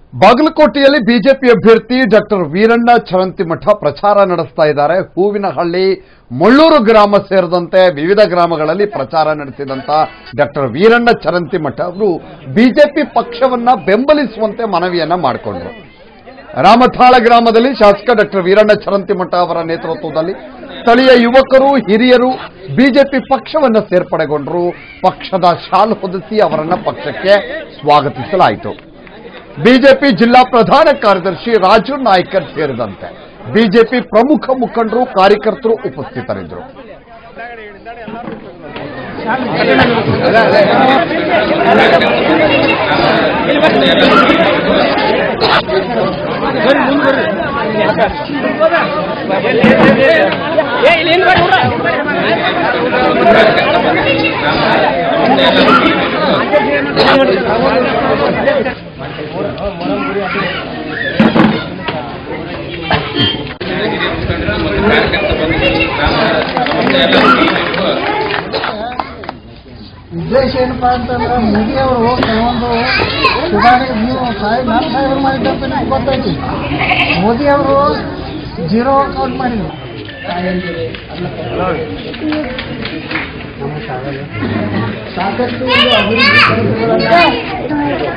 ಬಾಗಲಕೋಟೆಯಲ್ಲಿ ಬಿಜೆಪಿ ಅಭ್ಯರ್ಥಿ ಡಾಕ್ಟರ್ ವೀರಣ್ಣ ಚರಂತಿಮಠ ಪ್ರಚಾರ ನಡೆಸ್ತಾ ಇದ್ದಾರೆ ಹೂವಿನಹಳ್ಳಿ ಮುಳ್ಳೂರು ಗ್ರಾಮ ಸೇರಿದಂತೆ ವಿವಿಧ ಗ್ರಾಮಗಳಲ್ಲಿ ಪ್ರಚಾರ ನಡೆಸಿದಂತ ಡಾಕ್ಟರ್ ವೀರಣ್ಣ ಚರಂತಿಮಠ ಅವರು ಬಿಜೆಪಿ ಪಕ್ಷವನ್ನ ಬೆಂಬಲಿಸುವಂತೆ ಮನವಿಯನ್ನ ಮಾಡಿಕೊಂಡ್ರು ರಾಮತಾಳ ಗ್ರಾಮದಲ್ಲಿ ಶಾಸಕ ಡಾಕ್ಟರ್ ವೀರಣ್ಣ ಚರಂತಿಮಠ ಅವರ ನೇತೃತ್ವದಲ್ಲಿ ಸ್ಥಳೀಯ ಯುವಕರು ಹಿರಿಯರು ಬಿಜೆಪಿ ಪಕ್ಷವನ್ನ ಸೇರ್ಪಡೆಗೊಂಡರು ಪಕ್ಷದ ಶಾಲ್ ಹೊದಿಸಿ ಅವರನ್ನ ಪಕ್ಷಕ್ಕೆ ಸ್ವಾಗತಿಸಲಾಯಿತು ಬಿಜೆಪಿ ಜಿಲ್ಲಾ ಪ್ರಧಾನ ಕಾರ್ಯದರ್ಶಿ ರಾಜು ನಾಯ್ಕರ್ ಸೇರಿದಂತೆ ಬಿಜೆಪಿ ಪ್ರಮುಖ ಮುಖಂಡರು ಕಾರ್ಯಕರ್ತರು ಉಪಸ್ಥಿತರಿದ್ದರು ಏ ಇಲ್ಲಿ ಹಿಂದ್ ಬರ್ರಿ ಹುಡ್ರ. ಉದ್ದೇಶ ಏನಪ್ಪಾ ಅಂತಂದ್ರೆ ಮೋದಿ ಅವರು ಕೆಲವೊಂದು ಸುಧಾರಣೆ ನೀವು ಸಾಹೇಬ್ ನಮ್ಮ ಸಾಹೇಬರು ಮಾಡಿದ್ದಂತ ನಿಮ್ಗೆ ಗೊತ್ತೈತಿ ಮೋದಿ ಅವರು ಜೀರೋ ಅಕೌಂಟ್ ಮಾಡಿದ್ರು ಸಾಕಷ್ಟು ಒಂದು ಅಭಿವೃದ್ಧಿ ಕೆಲಸಗಳನ್ನ